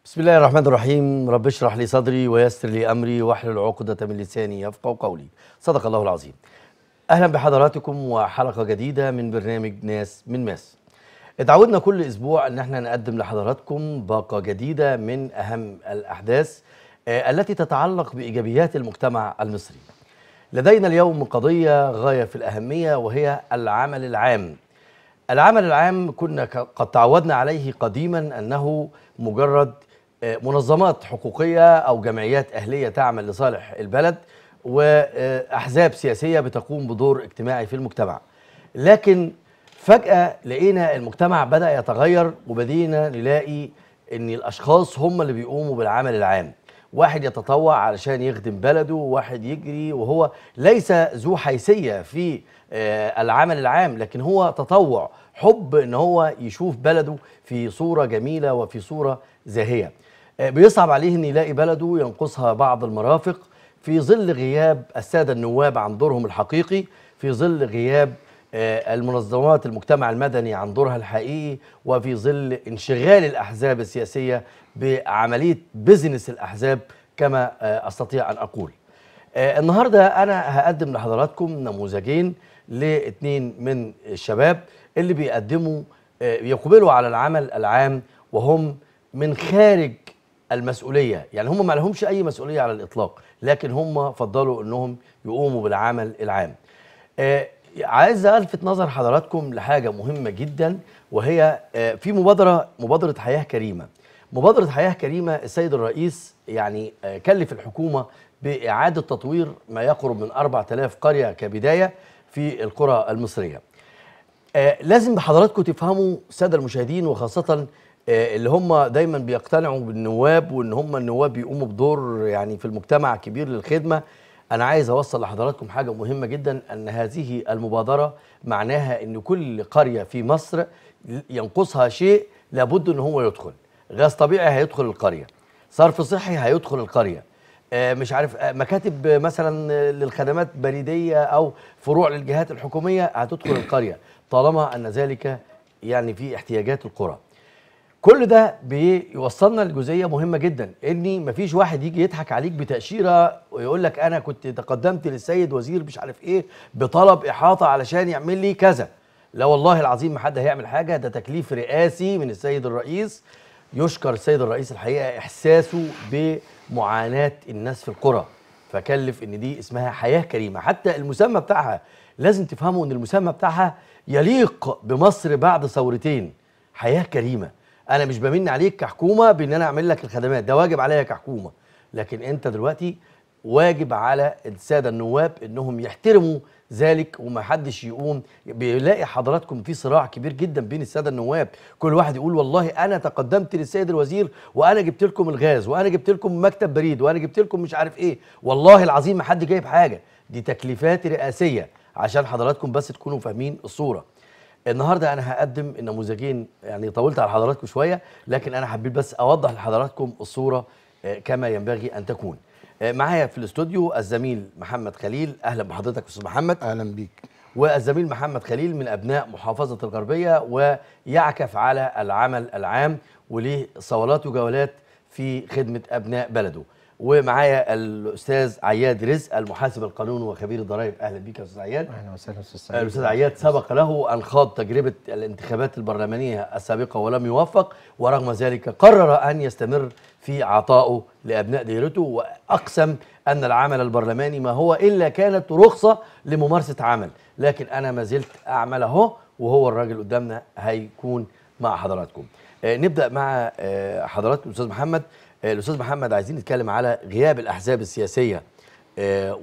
بسم الله الرحمن الرحيم رب اشرح لي صدري ويسر لي امري واحلل عقدة من لساني يفقهوا قولي صدق الله العظيم اهلا بحضراتكم وحلقة جديدة من برنامج ناس من ماس اتعودنا كل اسبوع ان احنا نقدم لحضراتكم باقة جديدة من اهم الاحداث آه، التي تتعلق بايجابيات المجتمع المصري لدينا اليوم قضية غاية في الاهمية وهي العمل العام العمل العام كنا ك- قد تعودنا عليه قديما انه مجرد آه، منظمات حقوقيه او جمعيات اهليه تعمل لصالح البلد واحزاب سياسيه بتقوم بدور اجتماعي في المجتمع. لكن فجاه لقينا المجتمع بدا يتغير وبدينا نلاقي ان الاشخاص هم اللي بيقوموا بالعمل العام. واحد يتطوع علشان يخدم بلده وواحد يجري وهو ليس ذو حيثيه في آه، العمل العام لكن هو تطوع حب ان هو يشوف بلده في صوره جميله وفي صوره زاهيه آه، بيصعب عليه ان يلاقي بلده ينقصها بعض المرافق في ظل غياب الساده النواب عن دورهم الحقيقي في ظل غياب آه، المنظمات المجتمع المدني عن دورها الحقيقي وفي ظل انشغال الاحزاب السياسيه بعمليه بزنس الاحزاب كما آه، استطيع ان اقول. آه، النهارده انا هقدم لحضراتكم نموذجين لاثنين من الشباب اللي بيقدموا آه، يقبلوا على العمل العام وهم من خارج المسؤوليه يعني هم ما لهمش اي مسؤوليه على الاطلاق لكن هم فضلوا انهم يقوموا بالعمل العام آه، عايز الفت نظر حضراتكم لحاجه مهمه جدا وهي آه، في مبادره مبادره حياه كريمه مبادره حياه كريمه السيد الرئيس يعني آه، كلف الحكومه باعاده تطوير ما يقرب من 4000 قريه كبدايه في القرى المصريه آه، لازم حضراتكم تفهموا الساده المشاهدين وخاصه آه، اللي هم دايما بيقتنعوا بالنواب وان هم النواب بيقوموا بدور يعني في المجتمع كبير للخدمه انا عايز اوصل لحضراتكم حاجه مهمه جدا ان هذه المبادره معناها ان كل قريه في مصر ينقصها شيء لابد ان هو يدخل غاز طبيعي هيدخل القريه صرف صحي هيدخل القريه آه، مش عارف آه، مكاتب آه، مثلا آه، للخدمات بريديه او فروع للجهات الحكوميه هتدخل القريه طالما ان ذلك يعني في احتياجات القرى. كل ده بيوصلنا لجزئيه مهمه جدا ان مفيش واحد يجي يضحك عليك بتاشيره ويقول لك انا كنت تقدمت للسيد وزير مش عارف ايه بطلب احاطه علشان يعمل لي كذا. لا والله العظيم ما حد هيعمل حاجه ده تكليف رئاسي من السيد الرئيس يشكر السيد الرئيس الحقيقه احساسه بمعاناه الناس في القرى فكلف ان دي اسمها حياه كريمه حتى المسمى بتاعها لازم تفهموا ان المسمى بتاعها يليق بمصر بعد ثورتين حياه كريمه انا مش بمن عليك كحكومه بان انا اعمل لك الخدمات ده واجب عليا كحكومه لكن انت دلوقتي واجب على الساده النواب انهم يحترموا ذلك وما حدش يقوم بيلاقي حضراتكم في صراع كبير جدا بين الساده النواب كل واحد يقول والله انا تقدمت للسيد الوزير وانا جبت لكم الغاز وانا جبت لكم مكتب بريد وانا جبت لكم مش عارف ايه والله العظيم ما حد جايب حاجه دي تكليفات رئاسيه عشان حضراتكم بس تكونوا فاهمين الصوره النهارده انا هقدم النموذجين يعني طولت على حضراتكم شويه لكن انا حبيت بس اوضح لحضراتكم الصوره آه، كما ينبغي ان تكون آه، معايا في الاستوديو الزميل محمد خليل اهلا بحضرتك يا استاذ محمد اهلا بيك والزميل محمد خليل من ابناء محافظه الغربيه ويعكف على العمل العام وليه صولات وجولات في خدمه ابناء بلده ومعايا الاستاذ عياد رزق المحاسب القانوني وخبير الضرائب اهلا بيك يا استاذ عياد اهلا وسهلا استاذ سعيد الاستاذ عياد سبق له ان خاض تجربه الانتخابات البرلمانيه السابقه ولم يوفق ورغم ذلك قرر ان يستمر في عطائه لابناء دائرته واقسم ان العمل البرلماني ما هو الا كانت رخصه لممارسه عمل لكن انا ما زلت اعمل اهو وهو الراجل قدامنا هيكون مع حضراتكم آه، نبدا مع آه، حضراتكم الاستاذ محمد آه، الاستاذ محمد عايزين نتكلم على غياب الاحزاب السياسيه آه،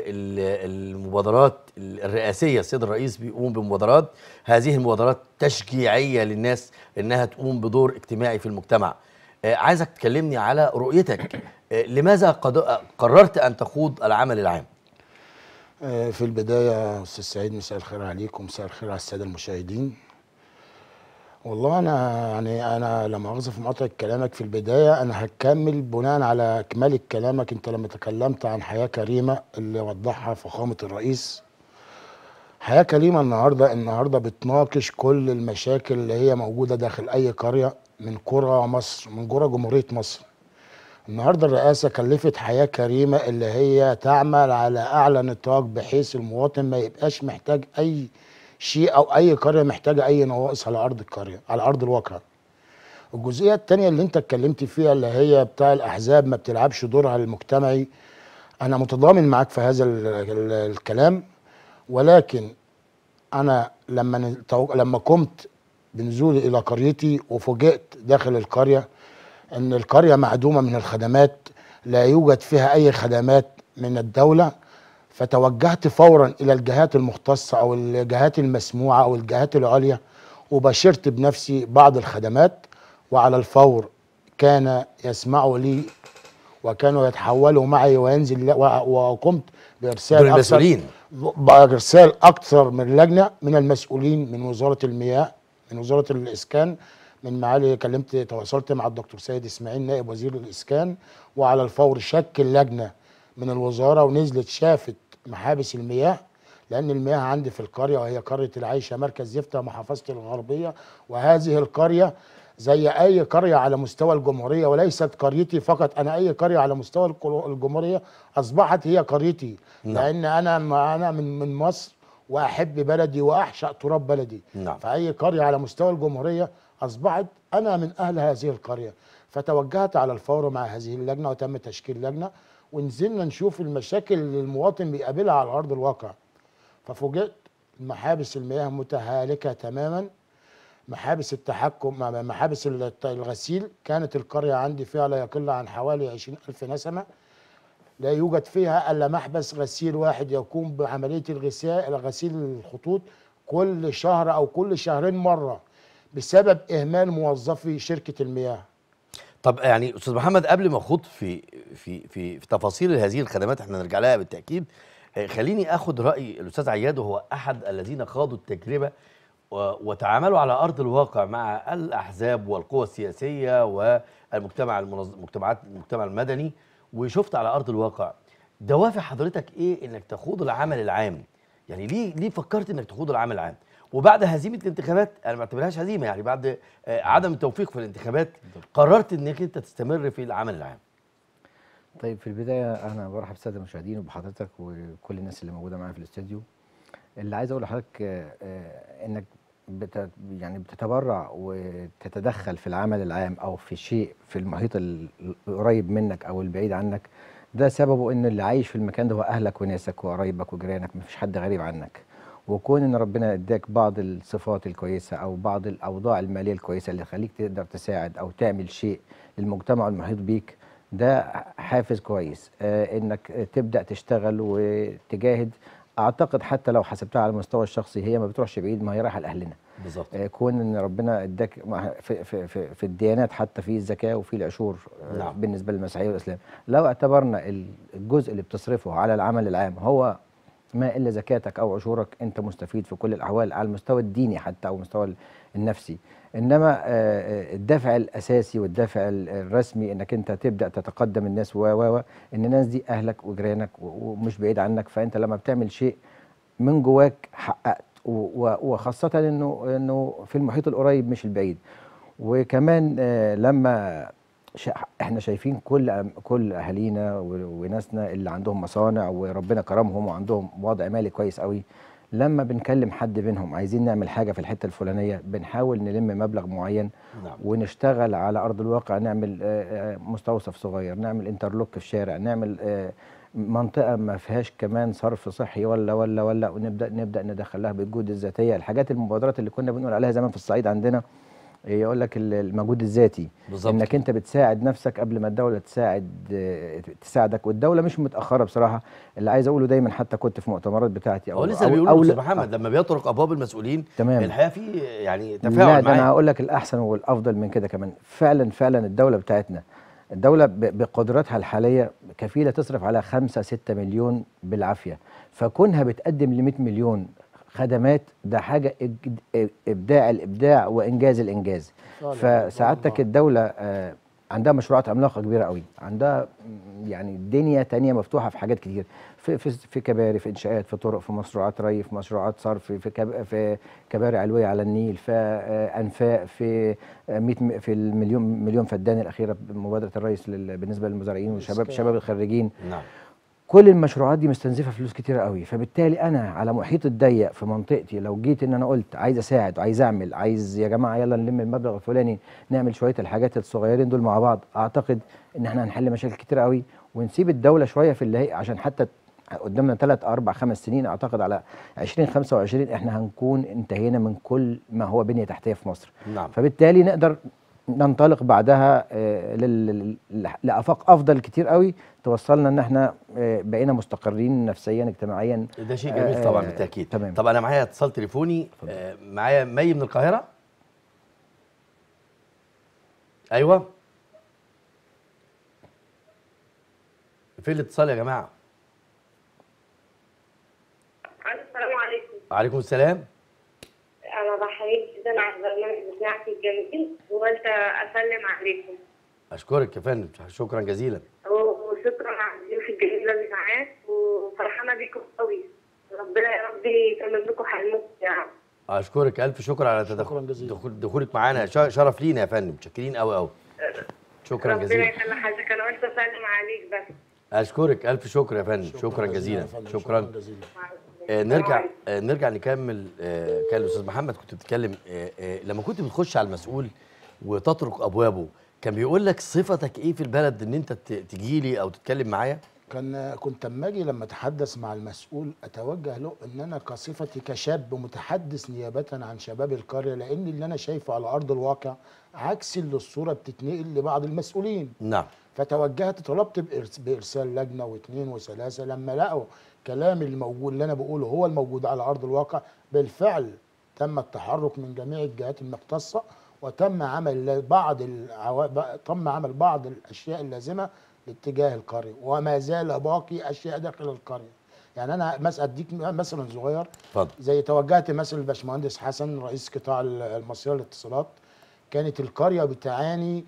والمبادرات الرئاسيه السيد الرئيس بيقوم بمبادرات هذه المبادرات تشجيعيه للناس انها تقوم بدور اجتماعي في المجتمع آه، عايزك تكلمني على رؤيتك آه، لماذا قد- قررت ان تخوض العمل العام آه، في البدايه استاذ سعيد مساء الخير عليكم ومساء الخير على الساده المشاهدين والله انا يعني انا لما مؤاخذه في مقاطعه كلامك في البدايه انا هكمل بناء على كمالة كلامك انت لما تكلمت عن حياه كريمه اللي وضحها فخامه الرئيس حياه كريمه النهارده النهارده بتناقش كل المشاكل اللي هي موجوده داخل اي قريه من قرى مصر من قرى جمهوريه مصر النهارده الرئاسه كلفت حياه كريمه اللي هي تعمل على اعلى نطاق بحيث المواطن ما يبقاش محتاج اي شيء او اي قريه محتاجه اي نواقص على ارض القريه على ارض الواقع الجزئيه الثانيه اللي انت اتكلمت فيها اللي هي بتاع الاحزاب ما بتلعبش دورها المجتمعي انا متضامن معاك في هذا ال ال الكلام ولكن انا لما ن- تو- لما قمت بنزولي الى قريتي وفوجئت داخل القريه ان القريه معدومه من الخدمات لا يوجد فيها اي خدمات من الدوله فتوجهت فورا الى الجهات المختصه او الجهات المسموعه او الجهات العليا وبشرت بنفسي بعض الخدمات وعلى الفور كان يسمعوا لي وكانوا يتحولوا معي وينزل و- وقمت بارسال دول أكثر- المسؤولين. بارسال اكثر من لجنه من المسؤولين من وزاره المياه من وزاره الاسكان من معالي كلمت تواصلت مع الدكتور سيد اسماعيل نائب وزير الاسكان وعلى الفور شكل لجنه من الوزاره ونزلت شافت محابس المياه لان المياه عندي في القريه وهي قريه العيشه مركز زفته محافظه الغربيه وهذه القريه زي اي قريه على مستوى الجمهوريه وليست قريتي فقط انا اي قريه على مستوى القرو- الجمهوريه اصبحت هي قريتي نعم. لان انا ما انا من من مصر واحب بلدي واعشق تراب بلدي نعم. فاي قريه على مستوى الجمهوريه اصبحت انا من اهل هذه القريه فتوجهت على الفور مع هذه اللجنه وتم تشكيل لجنه ونزلنا نشوف المشاكل اللي المواطن بيقابلها على ارض الواقع ففوجئت محابس المياه متهالكه تماما محابس التحكم محابس الت- الغسيل كانت القرية عندي فيها لا يقل عن حوالي عشرين ألف نسمة لا يوجد فيها إلا محبس غسيل واحد يقوم بعملية الغسال غسيل الخطوط كل شهر أو كل شهرين مرة بسبب إهمال موظفي شركة المياه طب يعني استاذ محمد قبل ما اخوض في في في, في تفاصيل هذه الخدمات احنا نرجع لها بالتاكيد آه، خليني اخد راي الاستاذ عياد وهو احد الذين خاضوا التجربه و- وتعاملوا على ارض الواقع مع الاحزاب والقوى السياسيه والمجتمع المنظ... مجتمعات المجتمع المدني وشفت على ارض الواقع دوافع حضرتك ايه انك تخوض العمل العام يعني ليه ليه فكرت انك تخوض العمل العام وبعد هزيمه الانتخابات انا ما بعتبرهاش هزيمه يعني بعد آه، عدم التوفيق في الانتخابات قررت انك انت تستمر في العمل العام طيب في البدايه انا برحب بالساده المشاهدين وبحضرتك وكل الناس اللي موجوده معايا في الاستوديو اللي عايز اقول لحضرتك آه، آه، انك بت يعني بتتبرع وتتدخل في العمل العام او في شيء في المحيط ال- القريب منك او البعيد عنك ده سببه ان اللي عايش في المكان ده هو اهلك وناسك وقرايبك وجيرانك مفيش حد غريب عنك وكون ان ربنا اداك بعض الصفات الكويسه او بعض الاوضاع الماليه الكويسه اللي تخليك تقدر تساعد او تعمل شيء للمجتمع المحيط بيك ده حافز كويس آه انك تبدا تشتغل وتجاهد اعتقد حتى لو حسبتها على المستوى الشخصي هي ما بتروحش بعيد ما هي رايحه لاهلنا بالظبط آه، كون ان ربنا اداك مع- في, في, في, في الديانات حتى في الزكاه وفي العشور آه، نعم. بالنسبه للمسيحيه والاسلام لو اعتبرنا ال- الجزء اللي بتصرفه على العمل العام هو ما الا زكاتك او عشورك انت مستفيد في كل الاحوال على المستوى الديني حتى او المستوى ال- النفسي انما آه، آه، الدافع الاساسي والدافع ال- الرسمي انك انت تبدا تتقدم الناس و و و ان الناس دي اهلك وجيرانك و- ومش بعيد عنك فانت لما بتعمل شيء من جواك حققت و- و- وخاصة انه انه في المحيط القريب مش البعيد وكمان آه، لما شا- احنا شايفين كل أم- كل اهالينا و- وناسنا اللي عندهم مصانع وربنا كرمهم وعندهم وضع مالي كويس قوي لما بنكلم حد منهم عايزين نعمل حاجه في الحته الفلانيه بنحاول نلم مبلغ معين نعم. ونشتغل على ارض الواقع نعمل آه، آه، مستوصف صغير نعمل انترلوك في الشارع نعمل آه، منطقه ما فيهاش كمان صرف صحي ولا ولا ولا ونبدا نبدا ندخلها بالجهود الذاتيه الحاجات المبادرات اللي كنا بنقول عليها زمان في الصعيد عندنا يقول لك ال- المجهود الذاتي بالظبط. انك انت بتساعد نفسك قبل ما الدوله تساعد آه، تساعدك والدوله مش متاخره بصراحه اللي عايز اقوله دايما حتى كنت في مؤتمرات بتاعتي هو لسه بيقولوا أو استاذ لا- محمد لما بيطرق ابواب المسؤولين تمام. الحقيقه في يعني لا تفاعل ده انا معاه هقول لك الاحسن والافضل من كده كمان فعلا فعلا الدوله بتاعتنا الدوله ب- بقدراتها الحاليه كفيله تصرف على 5 6 مليون بالعافيه فكونها بتقدم ل 100 مليون خدمات ده حاجه إج- ابداع الابداع وانجاز الانجاز صالح، فسعادتك الله. الدوله آه، عندها مشروعات عملاقه كبيره قوي عندها م، يعني دنيا تانية مفتوحه في حاجات كتير في في, في كباري في انشاءات في طرق في مشروعات ري في مشروعات صرف في كب في كباري علويه على النيل في آه، انفاق في آه، 100 م- في المليون مليون فدان الاخيره بمبادره الرئيس لل- بالنسبه للمزارعين والشباب الإسكان. شباب الخريجين نعم كل المشروعات دي مستنزفه فلوس كتيره قوي فبالتالي انا على محيط الضيق في منطقتي لو جيت ان انا قلت عايز اساعد وعايز اعمل عايز يا جماعه يلا نلم المبلغ الفلاني نعمل شويه الحاجات الصغيرين دول مع بعض اعتقد ان احنا هنحل مشاكل كتيره قوي ونسيب الدوله شويه في اللي هي عشان حتى قدامنا ثلاث اربع خمس سنين اعتقد على 2025 احنا هنكون انتهينا من كل ما هو بنيه تحتيه في مصر نعم فبالتالي نقدر ننطلق بعدها آه، لل- لل- لافاق افضل كتير قوي توصلنا ان احنا آه، بقينا مستقرين نفسيا اجتماعيا ده شيء جميل طبعا آه، بالتاكيد تمام. طب انا معايا اتصال تليفوني آه، معايا مي من القاهره ايوه فين الاتصال يا جماعه السلام عليكم وعليكم السلام انا بحييك جدا على البرنامج بتاعك الجميل وقلت اسلم عليكم اشكرك يا فندم شكرا جزيلا وشكرا على الضيوف الجميله اللي معاك وفرحانه بيكم قوي ربنا يا رب يتمم لكم حلمكم يا رب اشكرك الف شكر على شكراً تدخل جزيلاً. دخول دخولك معانا ش- شرف لينا يا فندم متشكرين قوي قوي شكرا ربنا جزيلا يخلي حضرتك انا قلت اسلم عليك بس اشكرك الف شكر يا فندم شكرا يا جزيلا فندم، شكرا جزيلا آه، نرجع آه، نرجع نكمل آه، كان الاستاذ محمد كنت بتتكلم آه، آه، لما كنت بتخش على المسؤول وتطرق ابوابه كان بيقول لك صفتك ايه في البلد ان انت تجي لي او تتكلم معايا كان كنت اما اجي لما اتحدث مع المسؤول اتوجه له ان انا كصفتي كشاب متحدث نيابه عن شباب القريه لان اللي انا شايفه على ارض الواقع عكس اللي الصوره بتتنقل لبعض المسؤولين نعم فتوجهت طلبت بإرس- بارسال لجنه واثنين وثلاثه لما لقوا كلامي الموجود اللي انا بقوله هو الموجود على ارض الواقع بالفعل تم التحرك من جميع الجهات المختصه وتم عمل بعض العوا... ب- تم عمل بعض الاشياء اللازمه لاتجاه القريه وما زال باقي اشياء داخل القريه يعني انا مثلا اديك مثلا صغير اتفضل زي توجهت مثلا الباشمهندس حسن رئيس قطاع المصريه للاتصالات كانت القريه بتعاني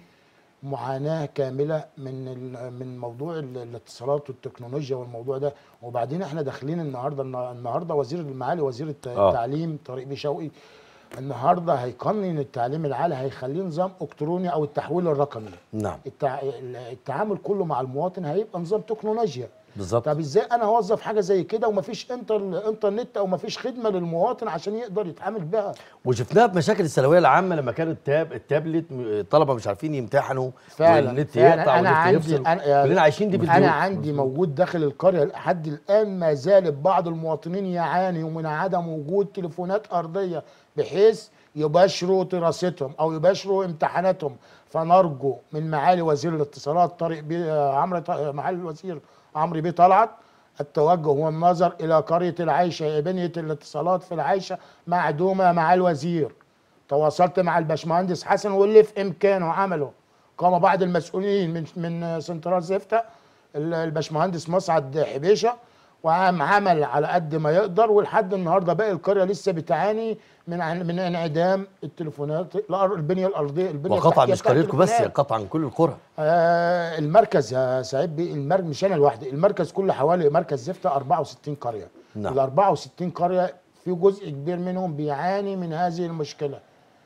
معاناه كامله من ال- من موضوع ال- الاتصالات والتكنولوجيا والموضوع ده وبعدين احنا داخلين النهارده النهارده وزير المعالي وزير الت- آه. التعليم طارق بيه شوقي النهارده هيقنن التعليم العالي هيخليه نظام الكتروني او التحويل الرقمي نعم التع... التعامل كله مع المواطن هيبقى نظام تكنولوجيا بالظبط طب ازاي انا اوظف حاجه زي كده ومفيش انتر انترنت او مفيش خدمه للمواطن عشان يقدر يتعامل بها وشفناها بمشاكل الثانويه العامه لما كان التاب التابلت م- الطلبه مش عارفين يمتحنوا فعلا والنت فعلا يقطع انا والنت عندي يفصل انا كلنا عايشين دي في البيوت انا عندي موجود داخل القريه لحد الان ما زال بعض المواطنين يعاني من عدم وجود تليفونات ارضيه بحيث يباشروا دراستهم او يباشروا امتحاناتهم فنرجو من معالي وزير الاتصالات طارق بيه عمرو ط- معالي الوزير عمرو بيه طلعت التوجه والنظر الى قريه العيشه بنيه الاتصالات في العيشه معدومه مع الوزير تواصلت مع الباشمهندس حسن واللي في امكانه عمله قام بعض المسؤولين من من سنترال زفته ال- الباشمهندس مسعد حبيشه وقام عمل على قد ما يقدر ولحد النهارده باقي القريه لسه بتعاني من عن- من انعدام التليفونات الأر- البنيه الارضيه البنيه وقطع التحتية مش بتاعت قريتكم بس التليفونات. قطعا كل القرى آه المركز يا سعيد بيه المركز مش انا لوحدي المركز كله حوالي مركز زفته 64 قريه نعم. ال 64 قريه في جزء كبير منهم بيعاني من هذه المشكله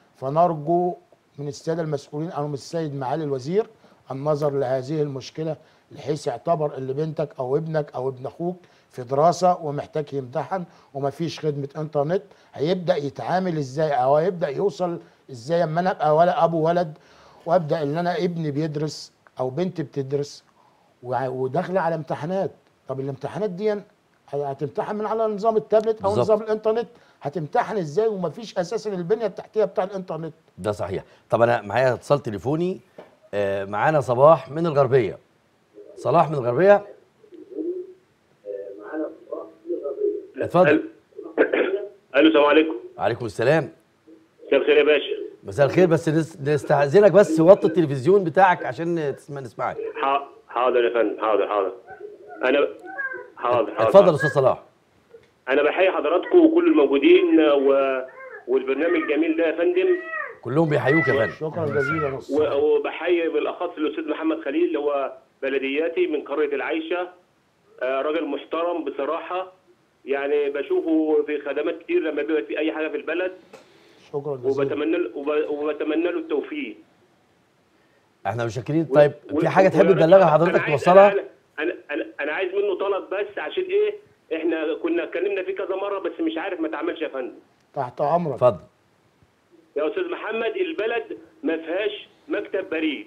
فنرجو من الساده المسؤولين او من السيد معالي الوزير النظر لهذه المشكله بحيث يعتبر اللي بنتك او ابنك او ابن اخوك في دراسه ومحتاج يمتحن ومفيش خدمه انترنت هيبدا يتعامل ازاي او هيبدا يوصل ازاي اما انا ابقى ولا ابو ولد وابدا ان انا ابني بيدرس او بنتي بتدرس وع- وداخله على امتحانات طب الامتحانات دي هتمتحن من على نظام التابلت او بالظبط. نظام الانترنت هتمتحن ازاي ومفيش اساسا البنيه التحتيه بتاع الانترنت ده صحيح طب انا معايا اتصال تليفوني آه، معانا صباح من الغربيه صلاح من الغربيه اتفضل الو السلام عليكم عليكم السلام مساء الخير يا باشا مساء الخير بس نس- نستأذنك بس وطي التلفزيون بتاعك عشان تسمع نسمعك ح- حاضر يا فندم حاضر حاضر انا حاضر حاضر اتفضل استاذ صلاح انا بحيي حضراتكم وكل الموجودين و... والبرنامج الجميل ده يا فندم كلهم بيحيوك يا فندم شكرا جزيلا يا أستاذ. و- وبحيي بالاخص الاستاذ محمد خليل اللي هو بلدياتي من قريه العيشه آه، راجل محترم بصراحه يعني بشوفه في خدمات كتير لما بيبقى في اي حاجه في البلد شكرا جزيلا وبتمنى له وب- وبتمنى له التوفيق احنا مشاكرين طيب و- في حاجه و- تحب وأنا- تبلغها أنا حضرتك عايز- توصلها انا انا انا, أنا عايز منه طلب بس عشان ايه احنا كنا اتكلمنا فيه كذا مره بس مش عارف ما اتعملش يا فندم تحت امرك اتفضل يا استاذ محمد البلد ما فيهاش مكتب بريد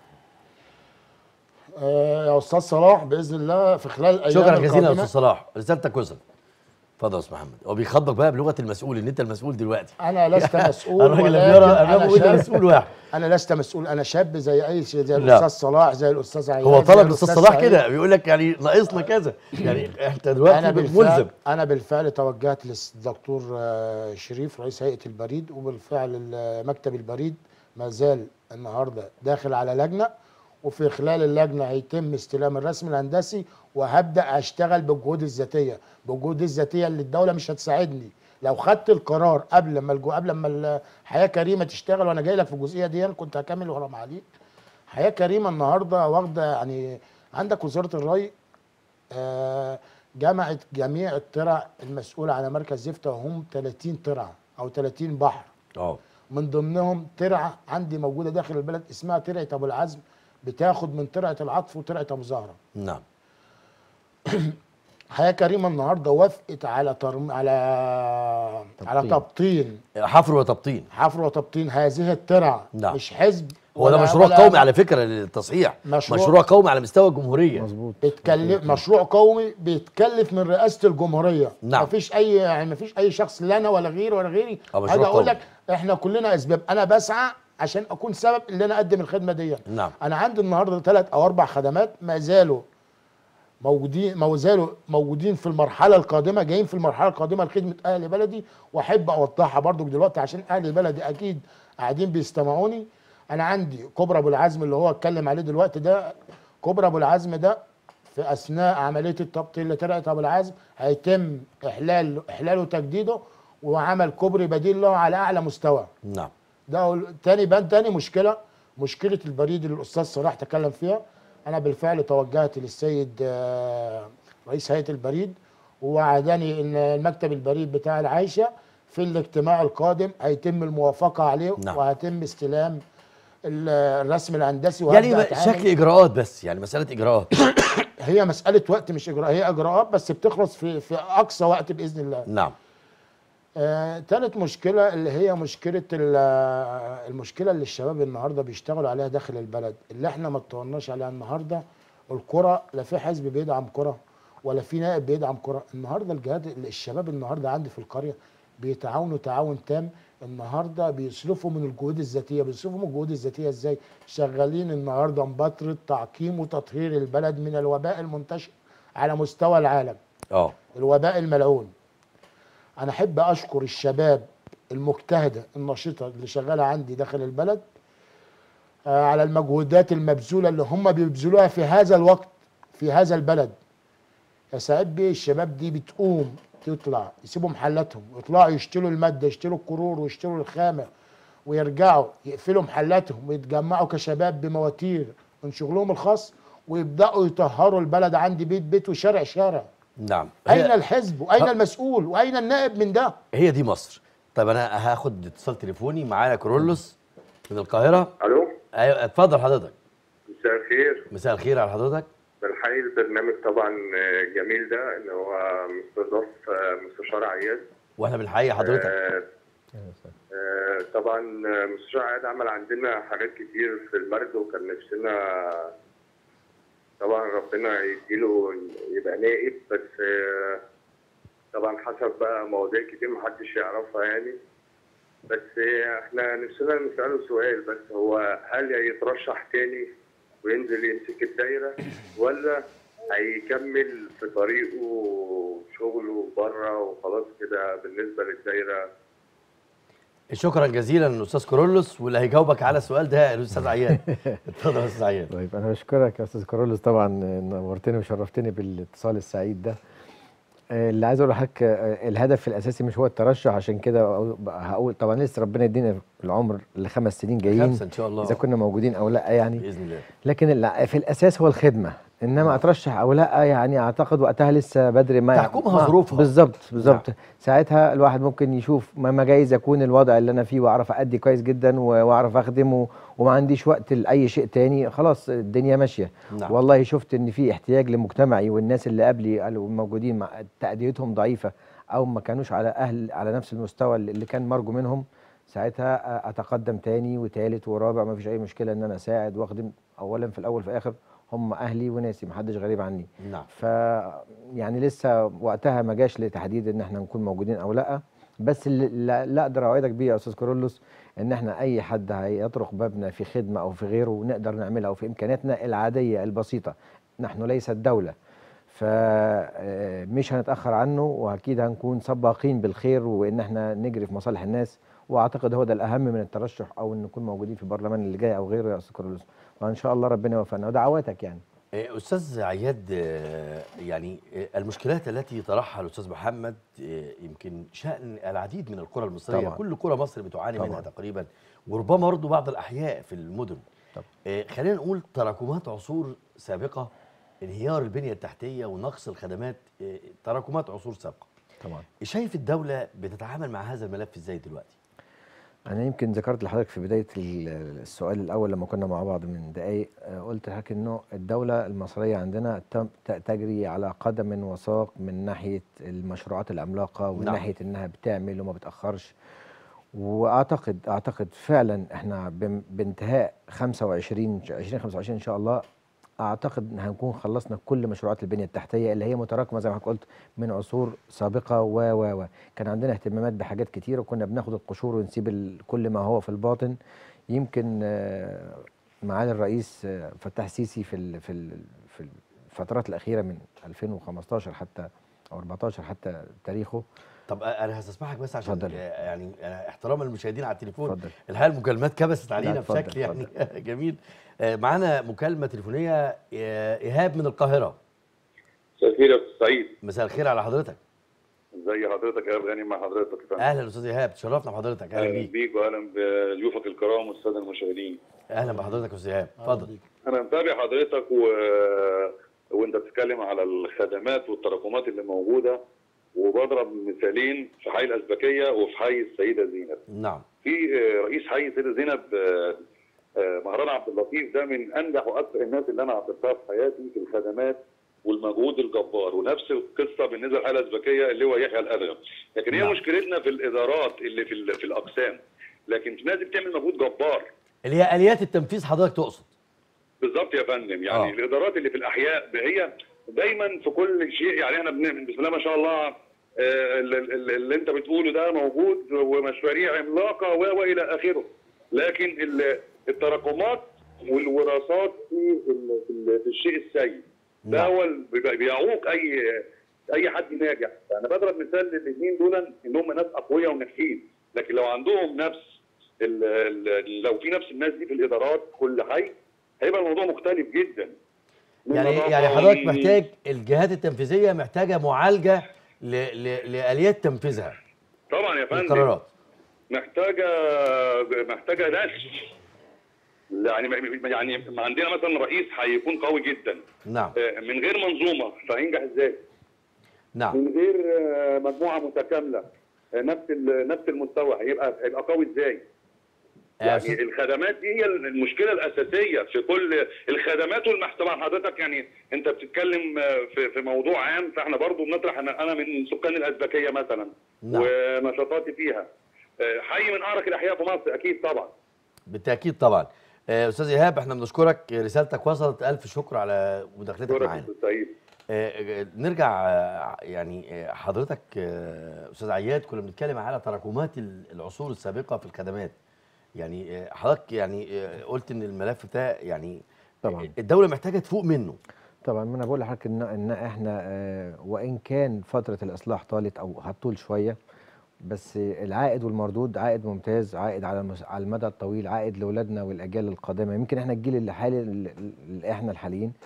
آه يا استاذ صلاح باذن الله في خلال الايام شكرا جزيلا يا القادمة استاذ صلاح رسالتك وصلت اتفضل يا استاذ محمد هو بيخاطبك بقى بلغه المسؤول ان انت المسؤول دلوقتي انا لست مسؤول الراجل ولكن اللي بيرى أنا امامه وانت شاب. مسؤول واحد انا لست مسؤول انا شاب زي اي شيء زي لا. الاستاذ صلاح زي الاستاذ عياد هو زي طلب الاستاذ صلاح سعيد. كده بيقول لك يعني ناقصنا كذا يعني انت دلوقتي انا ملزم بالفعل انا بالفعل توجهت للدكتور آه، شريف رئيس هيئه البريد وبالفعل ال- مكتب البريد ما زال النهارده داخل على لجنه وفي خلال اللجنه هيتم استلام الرسم الهندسي وهبدا اشتغل بالجهود الذاتيه بالجهود الذاتيه اللي الدوله مش هتساعدني لو خدت القرار قبل ما الجو قبل ما الحياه كريمه تشتغل وانا جاي لك في الجزئيه دي كنت هكمل ورا معاليك حياه كريمه النهارده واخده يعني عندك وزاره الري آه، جمعت جميع الترع المسؤولة على مركز زفتة وهم 30 ترعة أو 30 بحر اه من ضمنهم ترعة عندي موجودة داخل البلد اسمها ترعة أبو العزم بتاخد من ترعة العطف وترعة أبو زهرة نعم حياة كريمة النهاردة وافقت على ترم على على تبطين. تبطين حفر وتبطين حفر وتبطين هذه الترع نعم. مش حزب هو ده ولا- مشروع ولا- قومي على فكره للتصحيح مشروع- مشروع قومي على مستوى الجمهوريه مظبوط بيتكلف مشروع قومي بيتكلف من رئاسه الجمهوريه نعم. مفيش اي يعني مفيش اي شخص لا انا ولا غيري ولا غيري آه، مشروع هاجي اقول قومي. لك احنا كلنا اسباب انا بسعى عشان اكون سبب اللي انا اقدم الخدمه دي نعم. انا عندي النهارده ثلاث او اربع خدمات ما زالوا موجودين ما زالوا موجودين في المرحله القادمه جايين في المرحله القادمه لخدمه اهل بلدي واحب اوضحها برضو دلوقتي عشان اهل بلدي اكيد قاعدين بيستمعوني انا عندي كبرى ابو العزم اللي هو اتكلم عليه دلوقتي ده كبرى ابو العزم ده في اثناء عمليه التبطيل اللي طلعت ابو العزم هيتم احلال احلاله وتجديده وعمل كوبري بديل له على اعلى مستوى نعم ده أول- تاني بان تاني مشكله مشكله البريد اللي الاستاذ صلاح تكلم فيها انا بالفعل توجهت للسيد آه، رئيس هيئه البريد ووعدني ان المكتب البريد بتاع العايشه في الاجتماع القادم هيتم الموافقه عليه نعم. وهيتم استلام ال- الرسم الهندسي يعني وهبدأ ما- شكل أتعامل. اجراءات بس يعني مساله اجراءات هي مساله وقت مش اجراء هي اجراءات بس بتخلص في في اقصى وقت باذن الله نعم آه، تالت مشكلة اللي هي مشكلة ال- آه، المشكلة اللي الشباب النهاردة بيشتغلوا عليها داخل البلد اللي احنا ما اتطورناش عليها النهاردة الكرة لا في حزب بيدعم كرة ولا في نائب بيدعم كرة النهاردة الجهات الشباب النهاردة عندي في القرية بيتعاونوا تعاون تام النهارده بيصرفوا من الجهود الذاتيه بيصرفوا من الجهود الذاتيه ازاي شغالين النهارده مبادره تعقيم وتطهير البلد من الوباء المنتشر على مستوى العالم اه الوباء الملعون انا احب اشكر الشباب المجتهده النشيطه اللي شغاله عندي داخل البلد آه، على المجهودات المبذوله اللي هم بيبذلوها في هذا الوقت في هذا البلد يا سعيد بيه الشباب دي بتقوم تطلع يسيبوا محلاتهم ويطلعوا يشتروا الماده يشتروا القرور ويشتروا الخامه ويرجعوا يقفلوا محلاتهم ويتجمعوا كشباب بمواتير من شغلهم الخاص ويبداوا يطهروا البلد عندي بيت بيت وشارع شارع نعم اين هي, الحزب واين ه- المسؤول واين النائب من ده هي دي مصر طيب انا هاخد اتصال تليفوني معايا كرولوس من القاهره الو ايوه اتفضل حضرتك مساء الخير مساء الخير على حضرتك بنحيي البرنامج طبعا جميل ده ان هو مستضاف مستشار عياد واحنا بنحيي حضرتك آه، آه، طبعا مستشار عياد عمل عندنا حاجات كتير في المرج وكان نفسنا طبعا ربنا يديله يبقى نائب بس آه، طبعا حسب بقى مواضيع كتير محدش يعرفها يعني بس آه، احنا نفسنا نسأله سؤال بس هو هل هيترشح تاني وينزل يمسك الدايرة ولا هيكمل في طريقه شغله بره وخلاص كده بالنسبة للدايرة شكرا جزيلا الاستاذ كرولوس واللي هيجاوبك على السؤال ده الاستاذ عياد اتفضل يا استاذ عياد طيب انا بشكرك يا استاذ كارولوس طبعا نورتني وشرفتني بالاتصال السعيد ده آه، اللي عايز اقول لحضرتك آه، الهدف الاساسي مش هو الترشح عشان كده أقول- هقول طبعا لسه ربنا يدينا العمر لخمس سنين جايين خمسة إن شاء الله. اذا كنا موجودين او لا يعني باذن الله لكن الع- في الاساس هو الخدمه انما اترشح او لا يعني اعتقد وقتها لسه بدري ما تحكمها ما- ظروفها. بالظبط بالظبط نعم. ساعتها الواحد ممكن يشوف ما ما جايز يكون الوضع اللي انا فيه واعرف ادي كويس جدا و- واعرف اخدم و- وما عنديش وقت لاي شيء تاني خلاص الدنيا ماشيه نعم. والله شفت ان في احتياج لمجتمعي والناس اللي قبلي قالوا موجودين مع تاديتهم ضعيفه او ما كانوش على اهل على نفس المستوى اللي اللي كان مرجو منهم ساعتها اتقدم تاني وتالت ورابع ما فيش اي مشكله ان انا اساعد واخدم اولا في الاول في الاخر هم اهلي وناسي محدش غريب عني نعم ف يعني لسه وقتها ما جاش لتحديد ان احنا نكون موجودين او لا بس اللي اللي لا اقدر اوعدك بيه يا استاذ كورولوس ان احنا اي حد هيطرق بابنا في خدمه او في غيره نقدر نعملها وفي امكانياتنا العاديه البسيطه نحن ليست دوله فمش هنتاخر عنه واكيد هنكون سباقين بالخير وان احنا نجري في مصالح الناس واعتقد هو ده الاهم من الترشح او ان نكون موجودين في البرلمان اللي جاي او غيره يا استاذ كورولوس وان شاء الله ربنا يوفقنا ودعواتك يعني آه، استاذ عياد آه، يعني آه، المشكلات التي طرحها الاستاذ محمد آه، يمكن شان العديد من القرى المصريه طبعاً. كل قرى مصر بتعاني طبعاً. منها تقريبا وربما برضه بعض الاحياء في المدن طبعاً. آه، خلينا نقول تراكمات عصور سابقه انهيار البنيه التحتيه ونقص الخدمات آه، تراكمات عصور سابقه طبعا شايف الدوله بتتعامل مع هذا الملف ازاي دلوقتي أنا يمكن ذكرت لحضرتك في بداية ال- السؤال الأول لما كنا مع بعض من دقايق آه، قلت لحضرتك إنه الدولة المصرية عندنا تم- ت- تجري على قدم وساق من ناحية المشروعات العملاقة ومن نعم. ناحية إنها بتعمل وما بتأخرش وأعتقد أعتقد فعلا إحنا بم- بانتهاء 25 2025 إن شاء الله اعتقد ان هنكون خلصنا كل مشروعات البنيه التحتيه اللي هي متراكمه زي ما حضرتك قلت من عصور سابقه و و و كان عندنا اهتمامات بحاجات كتير وكنا بناخد القشور ونسيب ال- كل ما هو في الباطن يمكن آه، معالي الرئيس آه، فتح السيسي في ال في ال في الفترات الاخيره من 2015 حتى او 14 حتى تاريخه طب آه، انا هستسمحك بس عشان اتفضل. آه، يعني أنا احتراما للمشاهدين على التليفون اتفضل. الحقيقه المكالمات كبست علينا اتفضل، بشكل يعني جميل آه، معانا مكالمه تليفونيه آه، ايهاب من القاهره مساء الخير يا استاذ سعيد مساء الخير على حضرتك ازي حضرتك يا غاني مع حضرتك يا فندم اهلا استاذ ايهاب تشرفنا بحضرتك اهلا اهلا بيك بيك واهلا بضيوفك الكرام والساده المشاهدين اهلا بحضرتك يا استاذ ايهاب اتفضل انا متابع حضرتك و... وانت بتتكلم على الخدمات والتراكمات اللي موجوده وبضرب مثالين في حي الازبكيه وفي حي السيده زينب نعم في آه، رئيس حي السيده زينب آه، آه، مهران عبد اللطيف ده من انجح واكثر الناس اللي انا عاصرتها في حياتي في الخدمات والمجهود الجبار ونفس القصه بالنسبه للحاله الازبكيه اللي هو يحيى الادهم لكن هي نعم. مشكلتنا في الادارات اللي في ال- في الاقسام لكن في ناس بتعمل مجهود جبار اللي هي اليات التنفيذ حضرتك تقصد بالظبط يا فندم يعني آه. آه. الادارات اللي في الاحياء هي دايما في كل شيء يعني احنا بن- بسم الله ما شاء الله آه، اللي, اللي انت بتقوله ده موجود ومشاريع عملاقه و- والى اخره لكن ال- التراكمات والوراثات في ال- في ال- في الشيء السيء ده نعم. هو ال- بي- بيعوق اي اي حد ناجح انا بضرب مثال للاثنين دول ان هم ناس اقوياء وناجحين لكن لو عندهم نفس ال ال لو في نفس الناس دي في الادارات كل حي هيبقى الموضوع مختلف جدا يعني نظافة يعني حضرتك و- محتاج الجهات التنفيذيه محتاجه معالجه ل... ل... لاليات تنفيذها طبعا يا فندم القرارات محتاجه محتاجه ناس يعني يعني ما عندنا مثلا رئيس هيكون قوي جدا نعم آه، من غير منظومه فهينجح ازاي؟ نعم من غير آه، مجموعه متكامله آه، نفس ال- نفس المستوى هيبقى هيبقى قوي ازاي؟ آه، يعني أستاذ- الخدمات دي هي المشكله الاساسيه في كل الخدمات والمحتوى حضرتك يعني انت بتتكلم آه، في في موضوع عام فاحنا برضو بنطرح انا أنا من سكان الازبكيه مثلا نعم. ونشاطاتي فيها آه، حي من اعرق الاحياء في مصر اكيد طبعا بالتاكيد طبعا آه، استاذ ايهاب احنا بنشكرك رسالتك وصلت الف شكر على مداخلتك شكرا معانا استاذ سعيد آه، آه، نرجع آه، يعني آه، حضرتك آه، استاذ عياد كنا بنتكلم على تراكمات ال- العصور السابقه في الخدمات يعني آه، حضرتك يعني آه، قلت ان الملف ده يعني طبعاً. الدوله محتاجه تفوق منه طبعا ما انا بقول لحضرتك ان ان احنا آه، وان كان فتره الاصلاح طالت او هتطول شويه بس العائد والمردود عائد ممتاز عائد على المس- على المدى الطويل عائد لاولادنا والاجيال القادمه يمكن احنا الجيل اللي حالي اللي احنا الحاليين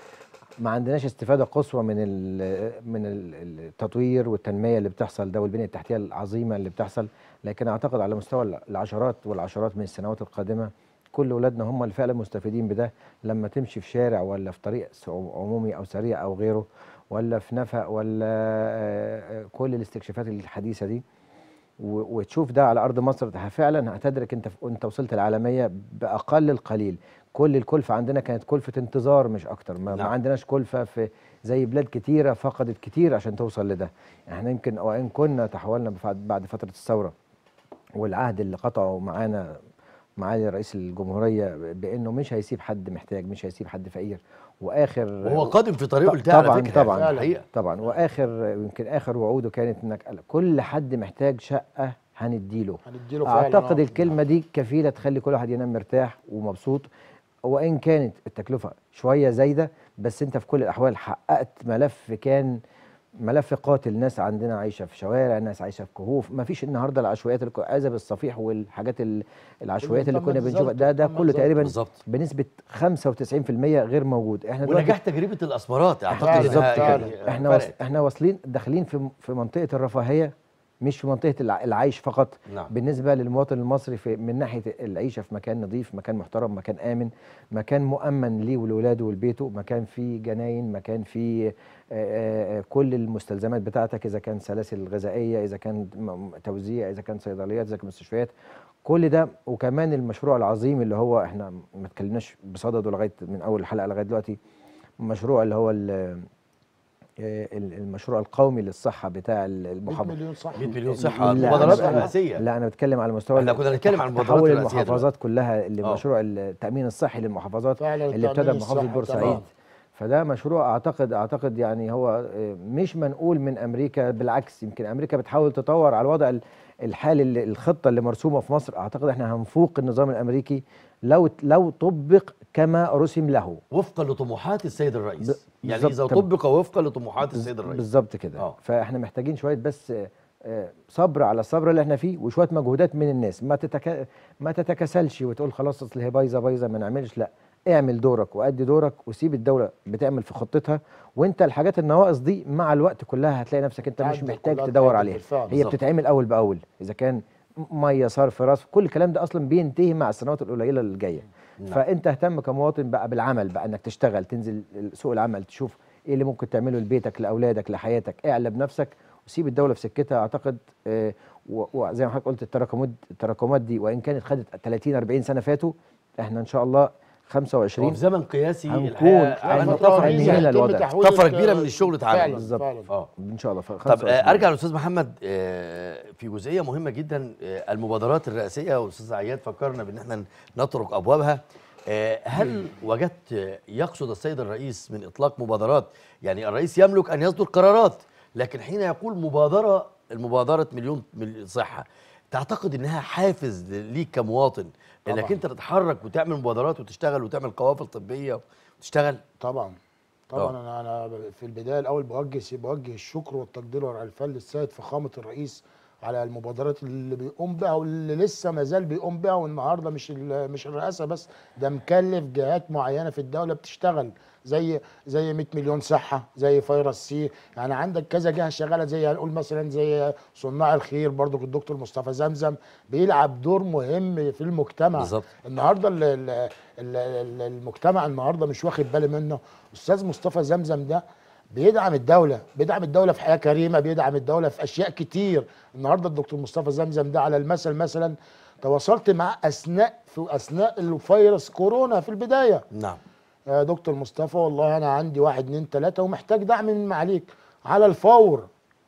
ما عندناش استفاده قصوى من ال من ال- التطوير والتنميه اللي بتحصل ده والبنيه التحتيه العظيمه اللي بتحصل لكن اعتقد على مستوى العشرات والعشرات من السنوات القادمه كل اولادنا هم اللي فعلا مستفيدين بده لما تمشي في شارع ولا في طريق س- عمومي او سريع او غيره ولا في نفق ولا آه، آه، كل الاستكشافات الحديثه دي و- وتشوف ده على ارض مصر ده فعلا هتدرك انت انت وصلت العالميه باقل القليل كل الكلفه عندنا كانت كلفه انتظار مش اكتر ما, ما نعم. عندناش كلفه في زي بلاد كتيره فقدت كتير عشان توصل لده احنا يمكن وان كنا تحولنا بفع- بعد فتره الثوره والعهد اللي قطعه معانا معالي رئيس الجمهوريه بانه مش هيسيب حد محتاج مش هيسيب حد فقير واخر وهو قادم في طريقه ط- لده على طبعا فكره طبعا يعني الحقيقه طبعا واخر يمكن اخر وعوده كانت انك قال كل حد محتاج شقه هنديله هنديله فعلا اعتقد آه. الكلمه دي كفيله تخلي كل واحد ينام مرتاح ومبسوط وان كانت التكلفه شويه زايده بس انت في كل الاحوال حققت ملف كان ملف قاتل ناس عندنا عايشه في شوارع ناس عايشه في كهوف ما فيش النهارده العشوائيات الك- عزب الصفيح والحاجات ال- العشوائيات اللي تم كنا بنشوفها بالظبط، ده ده تم كله بالظبط. تقريبا بالظبط. بنسبه 95% غير موجود احنا دلوقتي ونجاح تجربه الاسمرات اعتقد فعلا، انها بالظبط، يعني فعلا. احنا وص... فرقت. احنا واصلين داخلين في في منطقه الرفاهيه مش في منطقه الع- العيش فقط نعم. بالنسبه للمواطن المصري في من ناحيه العيشه في مكان نظيف مكان محترم مكان امن مكان مؤمن ليه ولولاده ولبيته مكان فيه جناين مكان فيه آه، آه، آه، كل المستلزمات بتاعتك اذا كان سلاسل غذائيه اذا كان م- توزيع اذا كان صيدليات اذا كان مستشفيات كل ده وكمان المشروع العظيم اللي هو احنا ما اتكلمناش بصدده لغايه من اول الحلقه لغايه دلوقتي مشروع اللي هو ال- آه، المشروع القومي للصحه بتاع 100 المحافظه مليون صح 100 مليون صحه لا، المبادرات أنا- الرئاسيه لا انا بتكلم على مستوى احنا كنا بنتكلم عن المبادرات تحول الرئاسية المحافظات كلها اللي آه. مشروع التامين الصحي للمحافظات فعلا اللي ابتدى التأمين بمحافظه الصحي بورسعيد طبعاً. فده مشروع اعتقد اعتقد يعني هو آه، مش منقول من امريكا بالعكس يمكن امريكا بتحاول تطور على الوضع ال- الحالي اللي الخطه اللي مرسومه في مصر اعتقد احنا هنفوق النظام الامريكي لو لو طبق كما رسم له وفقا لطموحات السيد الرئيس ب- يعني بالظبط. اذا تمام. طبق وفقا لطموحات السيد الرئيس بالظبط كده آه. فاحنا محتاجين شويه بس آه، آه، صبر على الصبر اللي احنا فيه وشويه مجهودات من الناس ما تتك... ما تتكاسلش وتقول خلاص اصل هي بايظه بايظه ما نعملش لا اعمل دورك وادي دورك وسيب الدوله بتعمل في خطتها وانت الحاجات النواقص دي مع الوقت كلها هتلاقي نفسك انت مش تعدل محتاج كلها تدور تعدل عليها بالفعل. هي بالظبط. بتتعمل اول باول اذا كان م- ميه صرف رصف كل الكلام ده اصلا بينتهي مع السنوات القليله اللي جايه فانت اهتم كمواطن بقى بالعمل بقى انك تشتغل تنزل سوق العمل تشوف ايه اللي ممكن تعمله لبيتك لاولادك لحياتك اعلى بنفسك وسيب الدوله في سكتها اعتقد آه، و- وزي ما حضرتك قلت التراكمات التراكمات دي وان كانت خدت 30 40 سنه فاتوا احنا ان شاء الله هو 25 في زمن قياسي هنكون الحقيقه عملنا هنطفى طفره بيه كبيره هنا الوضع. طفرة كبيرة من الشغل اتعمل. فعلا بالظبط. فعلا اه ان شاء الله طب 25. آه، ارجع للاستاذ محمد آه، في جزئيه مهمه جدا آه، المبادرات الرئاسيه والاستاذ عياد فكرنا بان احنا نطرق ابوابها آه، هل وجدت آه، يقصد السيد الرئيس من اطلاق مبادرات يعني الرئيس يملك ان يصدر قرارات لكن حين يقول مبادره المبادره مليون مليون صحه تعتقد انها حافز ليك كمواطن انك طبعاً. انت تتحرك وتعمل مبادرات وتشتغل وتعمل قوافل طبيه وتشتغل طبعا طبعا انا انا في البدايه الاول بوجه بوجه الشكر والتقدير والعرفان للسيد فخامه الرئيس على المبادرات اللي بيقوم بها واللي لسه ما زال بيقوم بها والنهارده مش ال- مش الرئاسه بس ده مكلف جهات معينه في الدوله بتشتغل زي زي 100 مليون صحه زي فيروس سي يعني عندك كذا جهه شغاله زي هنقول مثلا زي صناع الخير برضو الدكتور مصطفى زمزم بيلعب دور مهم في المجتمع بالظبط. النهارده ال- ال- ال- ال- المجتمع النهارده مش واخد باله منه استاذ مصطفى زمزم ده بيدعم الدوله بيدعم الدوله في حياه كريمه بيدعم الدوله في اشياء كتير النهارده الدكتور مصطفى زمزم ده على المثل مثلا تواصلت مع اثناء في اثناء الفيروس كورونا في البدايه نعم يا دكتور مصطفى والله انا عندي واحد اتنين تلاته ومحتاج دعم من معاليك على الفور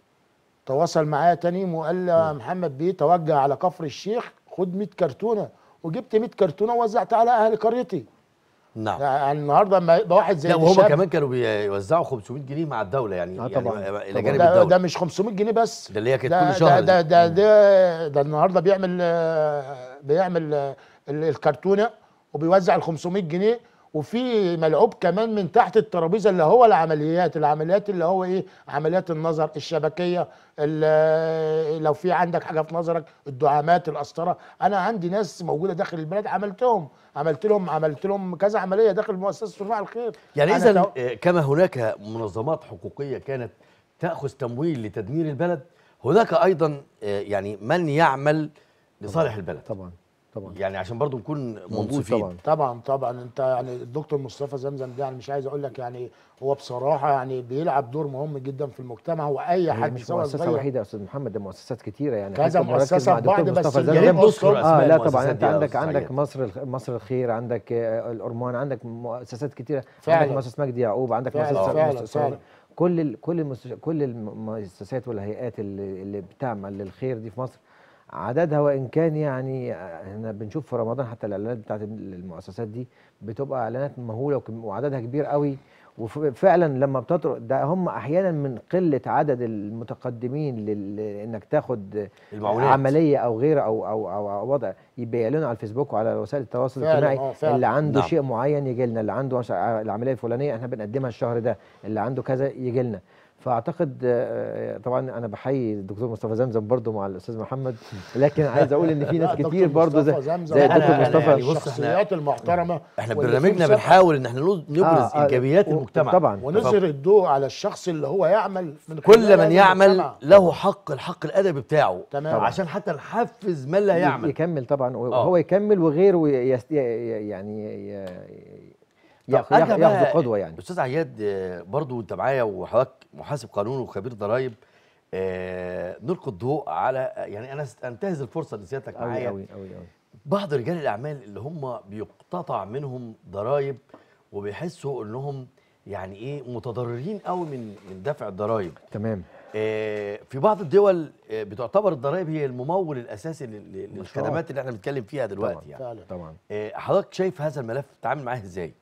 تواصل معايا تاني وقال لي يا محمد بيه توجه على كفر الشيخ خد 100 كرتونه وجبت 100 كرتونه ووزعتها على اهل قريتي نعم يعني النهارده لما يبقى واحد زي لا وهم الشاب- كمان كانوا بيوزعوا 500 جنيه مع الدوله يعني آه يعني طبعاً. الى طبعاً. جانب ده, الدوله ده مش 500 جنيه بس ده اللي هي كانت ده كل شهر ده دي. ده ده, ده النهارده بيعمل آه، بيعمل آه، ال- الكرتونه وبيوزع ال 500 جنيه وفي ملعوب كمان من تحت الترابيزه اللي هو العمليات العمليات اللي هو ايه عمليات النظر الشبكيه ال- لو في عندك حاجه في نظرك الدعامات القسطره انا عندي ناس موجوده داخل البلد عملتهم عملت لهم عملت لهم كذا عمليه داخل مؤسسه صناع الخير يعني أنا اذا تو- آه، كما هناك منظمات حقوقيه كانت تاخذ تمويل لتدمير البلد هناك ايضا آه، يعني من يعمل لصالح البلد طبعا طبعا يعني عشان برضو نكون موجود منصفين طبعا طبعا طبعا انت يعني الدكتور مصطفى زمزم ده يعني مش عايز اقول لك يعني هو بصراحه يعني بيلعب دور مهم جدا في المجتمع واي هي حد مش سواء مؤسسه صغير وحيده يا استاذ محمد ده مؤسسات كتيره يعني كذا حضرتك مركز مؤسسة مع في بعض دكتور بس مصطفى يا يا زمزم. ريت نذكر اه اسماء اه لا المؤسسات طبعا انت دي يا عندك أستاذ عندك عياد. مصر الخ- مصر الخير عندك آه، الأرمان عندك مؤسسات كتيره فعلا. عندك مؤسسه مجدي يعقوب عندك فعلا، مؤسسه فعلا، مؤسسة- فعلا. كل ال كل المؤسس- كل المؤسسات والهيئات اللي, اللي بتعمل للخير دي في مصر عددها وان كان يعني آه، احنا بنشوف في رمضان حتى الاعلانات بتاعت المؤسسات دي بتبقى اعلانات مهوله وكم- وعددها كبير قوي وفعلا لما بتطرق ده هم احيانا من قله عدد المتقدمين لل- انك تاخد المعونات. عمليه او غير او او او, أو وضع يبيعلنوا على الفيسبوك وعلى وسائل التواصل فعلا، الاجتماعي آه، فعلا. اللي عنده نعم. شيء معين يجي لنا اللي عنده مثلا العمليه الفلانيه احنا بنقدمها الشهر ده اللي عنده كذا يجي لنا فاعتقد آه، طبعا انا بحيي الدكتور مصطفى زمزم برضو مع الاستاذ محمد لكن عايز اقول ان في لا، ناس دكتور كتير برضو مصطفى زي, زمزم زي أنا- الدكتور أنا مصطفى يعني بص إحنا- الشخصيات المحترمه احنا واللي برنامجنا فيه مسابقة. بنحاول ان احنا نبرز آه، آه، ايجابيات و- المجتمع طبعا ونظهر الضوء على الشخص اللي هو يعمل من كل خلال من هذا يعمل المجتمع. له حق الحق الادبي بتاعه تمام. عشان حتى نحفز من لا يعمل يكمل طبعا آه. وهو يكمل وغيره يست... ي- ي- يعني ي- ي- طب ياخ- أرجع ياخ- بقى- ياخذ قدوه يعني استاذ عياد آه، برضو انت معايا وحضرتك محاسب قانون وخبير ضرائب آه، نلقي الضوء على يعني انا است- انتهز الفرصه اللي سيادتك قوي معايا قوي قوي قوي بعض رجال الاعمال اللي هم بيقتطع منهم ضرائب وبيحسوا انهم يعني ايه متضررين قوي من من دفع الضرائب تمام آه، في بعض الدول آه، بتعتبر الضرائب هي الممول الاساسي لل- لل- مشروعات. للخدمات اللي احنا بنتكلم فيها دلوقتي يعني فعلا طبعا آه، حضرتك شايف هذا الملف تتعامل معاه ازاي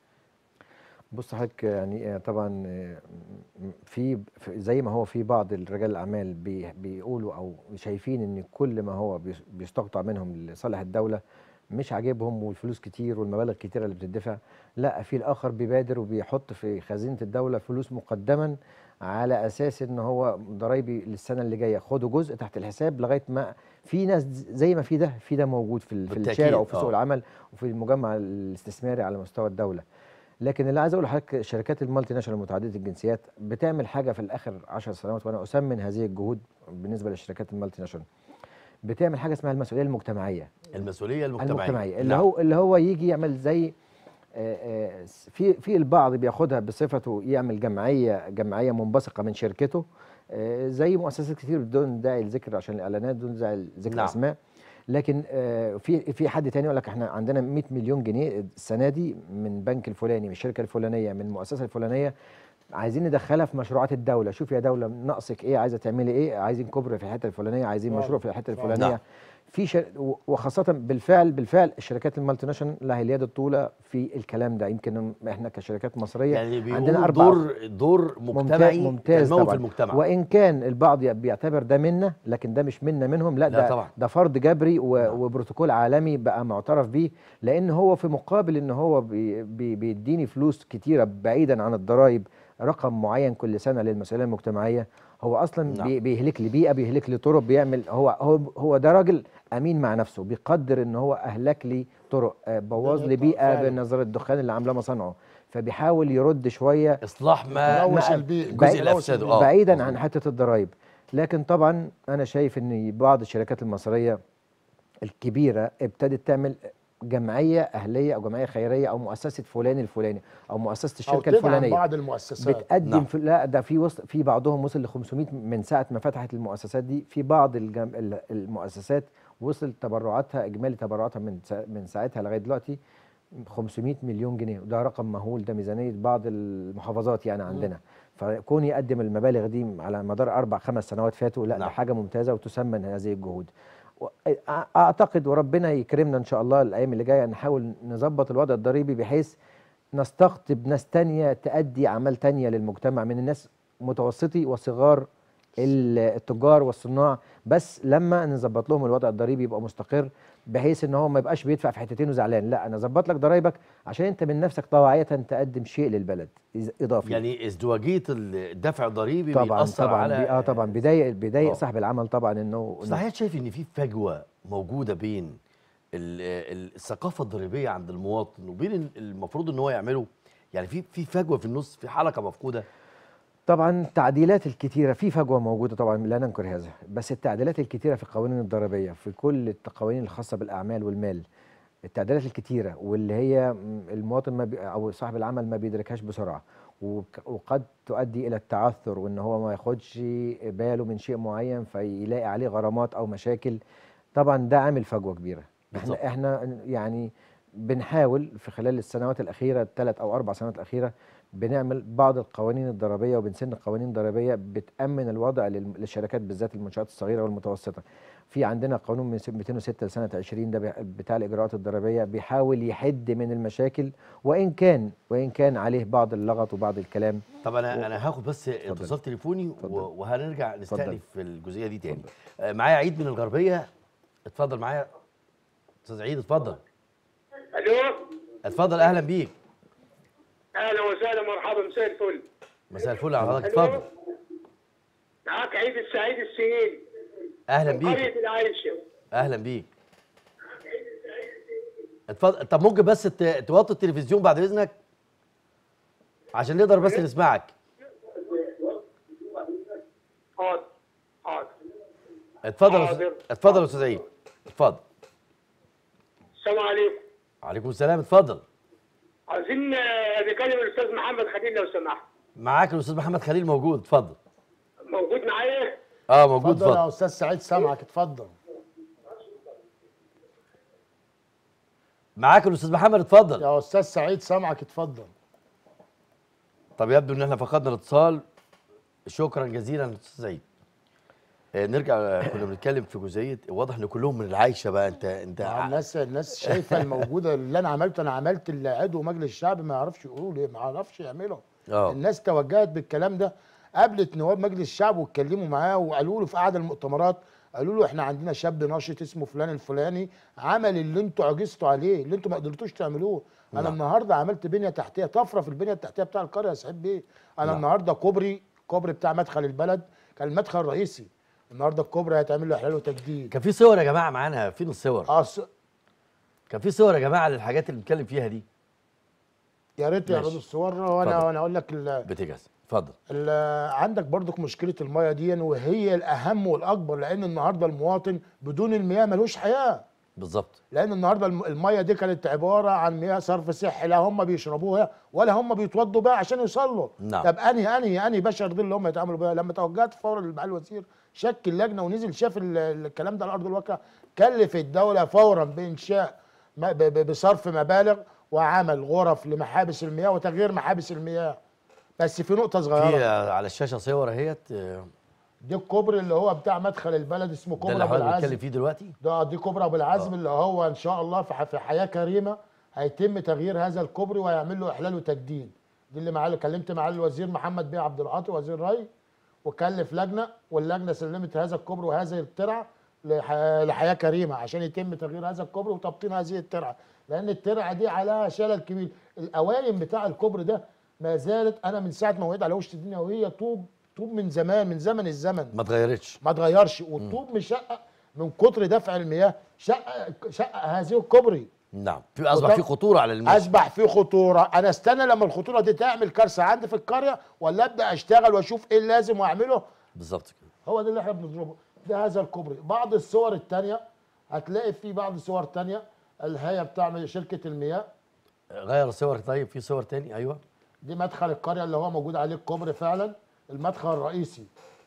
بص حضرتك يعني آه، طبعا آه، م- في في- زي ما هو في بعض رجال الاعمال بي- بيقولوا او شايفين ان كل ما هو بيس- بيستقطع منهم لصالح الدوله مش عاجبهم والفلوس كتير والمبالغ كتيره اللي بتدفع لا في الاخر بيبادر وبيحط في خزينه الدوله فلوس مقدما على اساس ان هو ضرايبي للسنه اللي جايه خدوا جزء تحت الحساب لغايه ما في ناس زي ما في ده في ده موجود في, ال- في بالتأكيد، الشارع وفي سوق آه. العمل وفي المجمع الاستثماري على مستوى الدوله لكن اللي عايز اقول لحضرتك الشركات المالتي ناشونال متعدده الجنسيات بتعمل حاجه في الاخر 10 سنوات وانا اثمن هذه الجهود بالنسبه للشركات المالتي ناشونال بتعمل حاجه اسمها المسؤوليه المجتمعيه المسؤوليه المجتمعيه المجتمعيه اللي نعم. هو اللي هو يجي يعمل زي آه، آه، في في البعض بياخدها بصفته يعمل جمعيه جمعيه منبثقه من شركته آه، زي مؤسسات كتير بدون داعي لذكر عشان الاعلانات بدون داعي لذكر نعم. اسماء لكن آه، في في حد تاني يقول لك احنا عندنا 100 مليون جنيه السنه دي من بنك الفلاني من الشركه الفلانيه من المؤسسه الفلانيه عايزين ندخلها في مشروعات الدوله شوف يا دوله ناقصك ايه عايزه تعملي ايه عايزين كوبري في الحته الفلانيه عايزين فعلا. مشروع في الحته فعلا. الفلانيه نعم. في شر... و- وخاصة بالفعل بالفعل الشركات المالتي ناشونال لها اليد الطولة في الكلام ده يمكن احنا كشركات مصرية يعني عندنا بيقولوا أربع دور دور مجتمعي ممتاز تنموي في طبعا المجتمع وإن كان البعض بيعتبر ده منا لكن ده مش منا منهم لا, لا ده طبعا. ده فرض جبري و... نعم. وبروتوكول عالمي بقى معترف بيه لأن هو في مقابل إن هو بي... بي... بيديني فلوس كتيرة بعيدا عن الضرائب رقم معين كل سنة للمسؤولية المجتمعية هو اصلا نعم. بي- بيهلك لي بيئه بيهلك لي طرق بيعمل هو هو هو ده راجل امين مع نفسه بيقدر ان هو اهلك لي طرق آه، بوظ لي بيئه فعلا. بنظر الدخان اللي عاملاه مصانعه فبيحاول يرد شويه اصلاح ما تلوث ما- البيئة الجزء بعيد- اللي افسده اه بعيدا عن حته الضرايب لكن طبعا انا شايف ان بعض الشركات المصريه الكبيره ابتدت تعمل جمعيه اهليه او جمعيه خيريه او مؤسسه فلان الفلاني او مؤسسه او الشركه تدعم الفلانيه بعض المؤسسات بتقدم نعم. في لا ده في وصل في بعضهم وصل ل 500 من ساعه ما فتحت المؤسسات دي في بعض الجم ال- المؤسسات وصل تبرعاتها اجمالي تبرعاتها من سا من ساعتها لغايه دلوقتي 500 مليون جنيه وده رقم مهول ده ميزانيه بعض المحافظات يعني عندنا فكون يقدم المبالغ دي على مدار اربع خمس سنوات فاتوا لا نعم. ده حاجه ممتازه وتسمن هذه الجهود و- أ- اعتقد وربنا يكرمنا ان شاء الله الايام اللي جايه نحاول نظبط الوضع الضريبي بحيث نستقطب ناس تانية تأدي أعمال تانية للمجتمع من الناس متوسطي وصغار ال- التجار والصناع بس لما نظبط لهم الوضع الضريبي يبقى مستقر بحيث ان هو ما يبقاش بيدفع في حتتين وزعلان لا انا اظبط لك ضرايبك عشان انت من نفسك طواعيه تقدم شيء للبلد إز- اضافي يعني ازدواجيه الدفع الضريبي طبعا بيأثر طبعا على بي اه طبعا بيضايق بيضايق آه. صاحب العمل طبعا انه إنه- صحيح شايف ان في فجوه موجوده بين ال- ال- الثقافه الضريبيه عند المواطن وبين ال- المفروض ان هو يعمله يعني في في فجوه في النص في حلقه مفقوده طبعا التعديلات الكتيرة في فجوة موجودة طبعا لا ننكر هذا بس التعديلات الكتيرة في القوانين الضريبية في كل القوانين الخاصة بالأعمال والمال التعديلات الكتيرة واللي هي م- المواطن ما بي أو صاحب العمل ما بيدركهاش بسرعة وك- وقد تؤدي إلى التعثر وإن هو ما ياخدش باله من شيء معين فيلاقي عليه غرامات أو مشاكل طبعا ده عامل فجوة كبيرة بالظبط. احنا احنا يعني بنحاول في خلال السنوات الأخيرة الثلاث أو أربع سنوات الأخيرة بنعمل بعض القوانين الضريبيه وبنسن قوانين ضريبيه بتامن الوضع لل- للشركات بالذات المنشات الصغيره والمتوسطه. في عندنا قانون من س- 206 لسنه 20 ده بي- بتاع الاجراءات الضريبيه بيحاول يحد من المشاكل وان كان وان كان عليه بعض اللغط وبعض الكلام طب انا انا هاخد بس اتصال تليفوني و- اتفضل. وهنرجع نستأنف اتفضل. في الجزئيه دي تاني آه، معايا عيد من الغربيه اتفضل معايا استاذ عيد اتفضل الو اتفضل اهلا بيك اهلا وسهلا مرحبا مساء الفل مساء الفل على حضرتك ألو. اتفضل معاك عيد السعيد السنين اهلا بيك قرية العيشة اهلا بيك اتفضل طب ممكن بس ت- توطي التلفزيون بعد اذنك عشان نقدر بس نسمعك حاضر حاضر اتفضل يا أستاذ- حاضر. اتفضل يا استاذ عيد اتفضل السلام عليكم عليكم السلام اتفضل عايزين آه، نكلم الاستاذ محمد خليل لو سمحت معاك الاستاذ محمد خليل موجود اتفضل موجود معايا اه موجود اتفضل يا اتفضل استاذ سعيد سامعك اتفضل معاك الاستاذ محمد اتفضل يا استاذ سعيد سامعك اتفضل طب يبدو ان احنا فقدنا الاتصال شكرا جزيلا استاذ سعيد آه، نرجع آه، كنا بنتكلم في جزئيه واضح ان كلهم من العايشه بقى انت انت مع الناس الناس شايفه الموجوده اللي انا عملته انا عملت اللي عضو مجلس الشعب ما يعرفش يقولوا ليه ما يعرفش يعمله اه الناس توجهت بالكلام ده قابلت نواب مجلس الشعب واتكلموا معاه وقالوا له في قعده المؤتمرات قالوا له احنا عندنا شاب ناشط اسمه فلان الفلاني عمل اللي انتوا عجزتوا عليه اللي انتوا ما قدرتوش تعملوه انا نعم. النهارده عملت بنيه تحتيه طفره في البنيه التحتيه بتاع القريه يا سعيد بيه انا نعم. النهارده كوبري كوبري بتاع مدخل البلد كان المدخل الرئيسي النهارده الكوبري هيتعمل له احلال وتجديد كان في صور يا جماعه معانا فين الصور اه س- كان في صور يا جماعه للحاجات اللي بنتكلم فيها دي يا ريت ماشي. يعرضوا الصور وانا اتفضل. وانا اقول لك ال- بتجهز اتفضل ال- عندك برضك مشكله الميه دي وهي الاهم والاكبر لان النهارده المواطن بدون المياه ملوش حياه بالظبط لان النهارده الم- الميه دي كانت عباره عن مياه صرف صحي لا هم بيشربوها ولا هم بيتوضوا بيها عشان يصلوا نعم. طب انهي انهي انهي بشر دول اللي هم يتعاملوا بيها لما توجهت فورا لمعالي الوزير شكل لجنه ونزل شاف ال- ال- الكلام ده على ارض الواقع كلف الدوله فورا بانشاء م- ب- ب- بصرف مبالغ وعمل غرف لمحابس المياه وتغيير محابس المياه بس في نقطه صغيره في آه، على الشاشه صور اهيت آه، دي الكوبري اللي هو بتاع مدخل البلد اسمه ده كوبري اللي ابو حضرتك العزم بتتكلم فيه دلوقتي ده دي كوبري ابو العزم اللي هو ان شاء الله في ح- في حياه كريمه هيتم تغيير هذا الكوبري وهيعمل له احلال وتجديد دي اللي معاه كلمت معالي الوزير محمد بيه عبد العاطي وزير الري وكلف لجنه واللجنه سلمت هذا الكوبري وهذه الترعه لح- لحياه كريمه عشان يتم تغيير هذا الكوبري وتبطين هذه الترعه لان الترعه دي عليها شلل كبير القوايم بتاع الكوبري ده ما زالت انا من ساعه ما وقعت على وش الدنيا وهي طوب طوب من زمان من زمن الزمن ما اتغيرتش ما اتغيرش والطوب مشقق من كتر دفع المياه شقق شقق هذه الكوبري نعم في اصبح وطب- في خطوره على المياه اصبح في خطوره انا استنى لما الخطوره دي تعمل كارثه عندي في القريه ولا ابدا اشتغل واشوف ايه اللي لازم واعمله بالظبط كده هو ده اللي احنا بنضربه ده هذا الكوبري بعض الصور الثانيه هتلاقي في بعض الصور الثانيه الهيئه بتاع شركه المياه غير الصور طيب في صور تاني ايوه دي مدخل القريه اللي هو موجود عليه الكوبري فعلا المدخل الرئيسي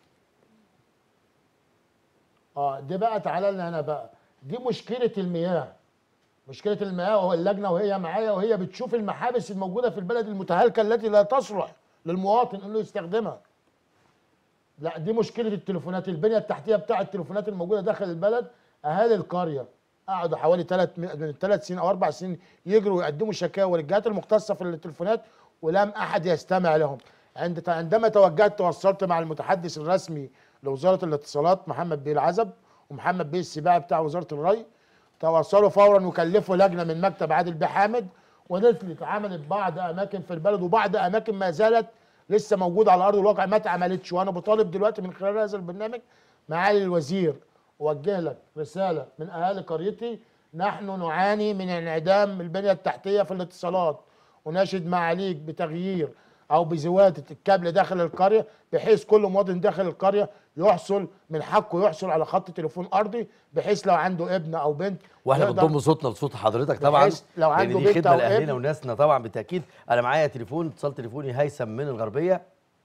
اه دي بقى تعالى لنا هنا بقى دي مشكله المياه مشكله المياه وهو اللجنه وهي معايا وهي بتشوف المحابس الموجوده في البلد المتهالكه التي لا تصلح للمواطن انه يستخدمها لا دي مشكله التليفونات البنيه التحتيه بتاع التليفونات الموجوده داخل البلد اهالي القريه قعدوا حوالي ثلاث من ثلاث سنين او اربع سنين يجروا ويقدموا شكاوى للجهات المختصه في التليفونات ولم احد يستمع لهم عند عندما توجهت تواصلت مع المتحدث الرسمي لوزاره الاتصالات محمد بيه العزب ومحمد بيه السباعي بتاع وزاره الري تواصلوا فورا وكلفوا لجنه من مكتب عادل بيه حامد ونزلت عملت بعض اماكن في البلد وبعض اماكن ما زالت لسه موجوده على ارض الواقع ما اتعملتش وانا بطالب دلوقتي من خلال هذا البرنامج معالي الوزير اوجه لك رساله من اهالي قريتي نحن نعاني من انعدام البنيه التحتيه في الاتصالات وناشد معاليك بتغيير او بزواده الكابل داخل القريه بحيث كل مواطن داخل القريه يحصل من حقه يحصل على خط تليفون ارضي بحيث لو عنده ابن او بنت واحنا يقدر- بنضم صوتنا لصوت حضرتك طبعا بحيث لو لأن عنده دي بنت خدمه أو لاهلنا ابن. وناسنا طبعا بالتاكيد انا معايا تليفون اتصال تليفوني هيثم من الغربيه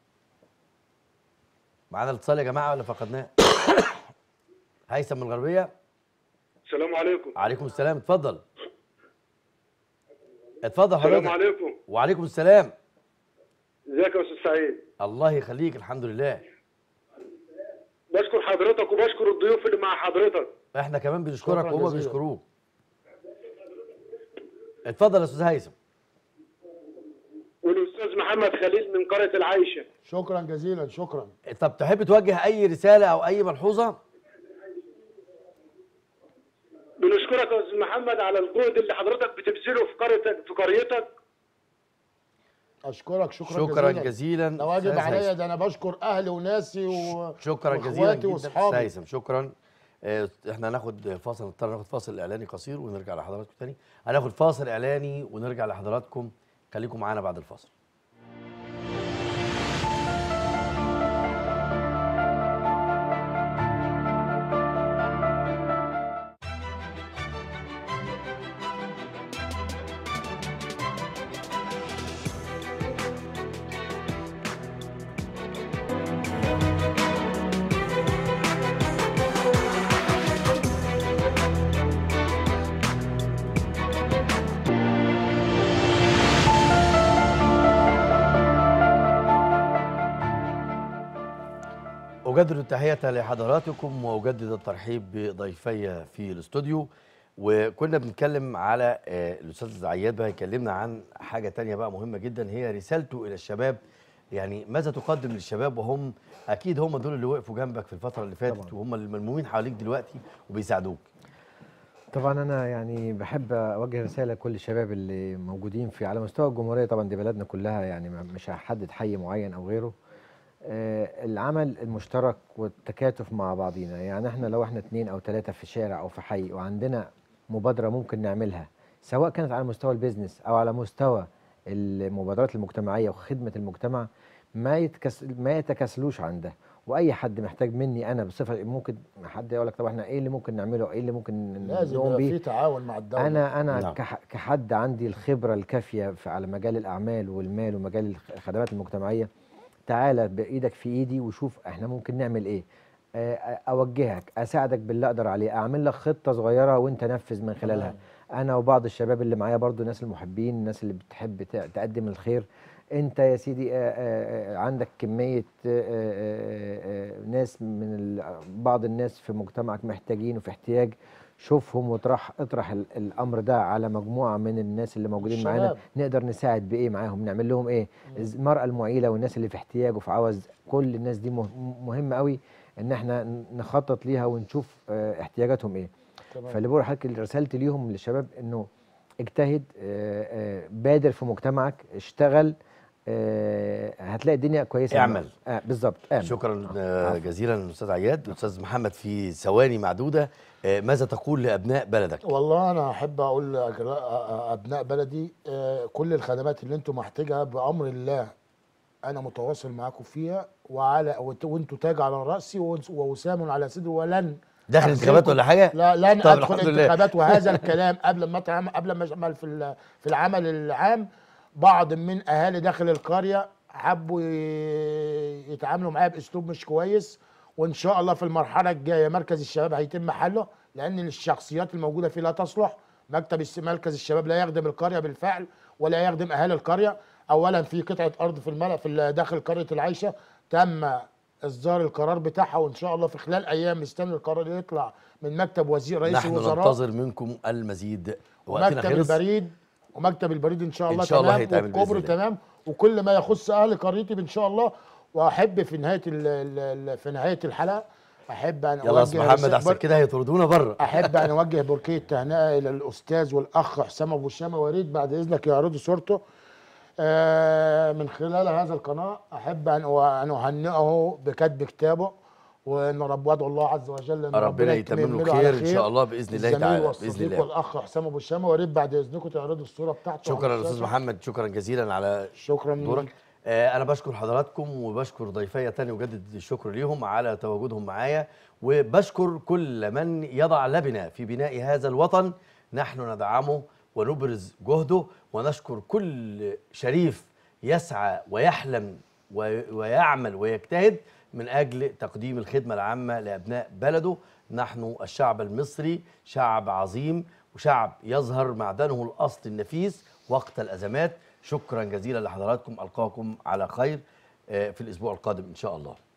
معانا الاتصال يا جماعه ولا فقدناه هيثم من الغربيه السلام عليكم عليكم السلام اتفضل اتفضل السلام حضرتك عليكم وعليكم السلام ازيك يا استاذ سعيد الله يخليك الحمد لله بشكر حضرتك وبشكر الضيوف اللي مع حضرتك احنا كمان بنشكرك شكراً وهم جزيلاً. بيشكروك اتفضل يا استاذ هيثم والاستاذ محمد خليل من قريه العايشه شكرا جزيلا شكرا طب تحب توجه اي رساله او اي ملحوظه بنشكرك يا استاذ محمد على الجهد اللي حضرتك بتبذله في قريتك في قريتك اشكرك شكرا, شكرا جزيلا جزيلا ده واجب أستاذ عليا هيثم. ده انا بشكر اهلي وناسي و... شكرا جزيلا واخواتي جدا استاذ واصحابي هيثم شكرا آه، احنا هناخد فاصل نضطر ناخد فاصل اعلاني قصير ونرجع لحضراتكم تاني هناخد فاصل اعلاني ونرجع لحضراتكم خليكم معانا بعد الفاصل أجدد التحية لحضراتكم وأجدد الترحيب بضيفي في الاستوديو وكنا بنتكلم على آه، الأستاذ عياد بقى يكلمنا عن حاجة تانية بقى مهمة جدا هي رسالته إلى الشباب يعني ماذا تقدم للشباب وهم أكيد هم دول اللي وقفوا جنبك في الفترة اللي فاتت طبعاً. وهم اللي ملمومين حواليك دلوقتي وبيساعدوك طبعا انا يعني بحب اوجه رساله لكل الشباب اللي موجودين في على مستوى الجمهوريه طبعا دي بلدنا كلها يعني ما- مش هحدد حي معين او غيره آه، العمل المشترك والتكاتف مع بعضينا يعني احنا لو احنا اتنين او تلاتة في شارع او في حي وعندنا مبادره ممكن نعملها سواء كانت على مستوى البيزنس او على مستوى المبادرات المجتمعيه وخدمه المجتمع ما يتكس ما يتكاسلوش عن ده واي حد محتاج مني انا بصفه ممكن حد يقول لك طب احنا ايه اللي ممكن نعمله ايه اللي ممكن لازم نقوم يبقى بيه في تعاون مع الدوله انا انا نعم. كح كحد عندي الخبره الكافيه في على مجال الاعمال والمال ومجال الخ- الخدمات المجتمعيه تعالى بايدك في ايدي وشوف احنا ممكن نعمل ايه آه، اوجهك اساعدك باللي اقدر عليه اعمل لك خطه صغيره وانت نفذ من خلالها انا وبعض الشباب اللي معايا برضو الناس المحبين الناس اللي بتحب ت- تقدم الخير انت يا سيدي آه، آه، آه، عندك كميه آه، آه، آه، ناس من ال- بعض الناس في مجتمعك محتاجين وفي احتياج شوفهم واطرح اطرح ال- الامر ده على مجموعه من الناس اللي موجودين معانا الشباب. نقدر نساعد بايه معاهم نعمل لهم ايه الز- المراه المعيله والناس اللي في احتياج وفي عوز كل الناس دي مه- مهمه قوي ان احنا ن- نخطط ليها ونشوف آه، احتياجاتهم ايه تمام. فاللي بقول لحضرتك رسالتي ليهم للشباب انه اجتهد آه، آه، بادر في مجتمعك اشتغل آه، هتلاقي الدنيا كويسه اعمل. آه بالظبط اعمل شكرا آه، جزيلا للأستاذ عياد أستاذ محمد في ثواني معدودة آه، ماذا تقول لأبناء بلدك والله انا احب اقول لأجراء- ابناء بلدي آه، كل الخدمات اللي انتم محتاجها بامر الله انا متواصل معاكم فيها وعلى وانت- وانتوا تاج على راسي ووس- ووسام على صدري ولن داخل أخذلكم. انتخابات ولا حاجة؟ لا لن طب ادخل الحمد لله. انتخابات وهذا الكلام قبل ما أتعم- قبل ما اشمل في ال- في العمل العام بعض من اهالي داخل القريه حبوا ي- يتعاملوا معايا باسلوب مش كويس وان شاء الله في المرحله الجايه مركز الشباب هيتم حله لان الشخصيات الموجوده فيه لا تصلح مكتب الس- مركز الشباب لا يخدم القريه بالفعل ولا يخدم اهالي القريه اولا في قطعه ارض في الملأ في ال- داخل قريه العيشه تم اصدار القرار بتاعها وان شاء الله في خلال ايام مستني القرار يطلع من مكتب وزير رئيس نحن الوزراء ننتظر منكم المزيد وقتنا ومكتب خلص البريد ومكتب البريد ان شاء إن الله شاء الله تمام هيتعمل بإذن والكوبري الله. تمام وكل ما يخص اهل قريتي ان شاء الله واحب في نهايه ال- ال- ال- في نهايه الحلقه احب ان يلا يا استاذ محمد رسالة احسن بر- كده هيطردونا بره احب ان اوجه بركيه تهنئه الى الاستاذ والاخ حسام ابو شامه واريد بعد اذنك يعرضوا صورته آه، من خلال هذا القناه احب ان ان اهنئه بكتب كتابه وان رب وادعو الله عز وجل ان ربنا يتمم له يكمله على خير إن شاء الله بإذن الله الزميل تعالى، والصديق بإذن الله. والاخ حسام ابو شامه واريد بعد اذنكم تعرضوا الصوره بتاعته شكرا على يا استاذ الشاشة. محمد شكرا جزيلا على شكرا دورك آه انا بشكر حضراتكم وبشكر ضيفي تاني وجدد الشكر ليهم على تواجدهم معايا وبشكر كل من يضع لبنه في بناء هذا الوطن نحن ندعمه ونبرز جهده ونشكر كل شريف يسعى ويحلم وي- ويعمل ويجتهد من اجل تقديم الخدمه العامه لابناء بلده نحن الشعب المصري شعب عظيم وشعب يظهر معدنه الاصل النفيس وقت الازمات شكرا جزيلا لحضراتكم القاكم على خير آه، في الاسبوع القادم ان شاء الله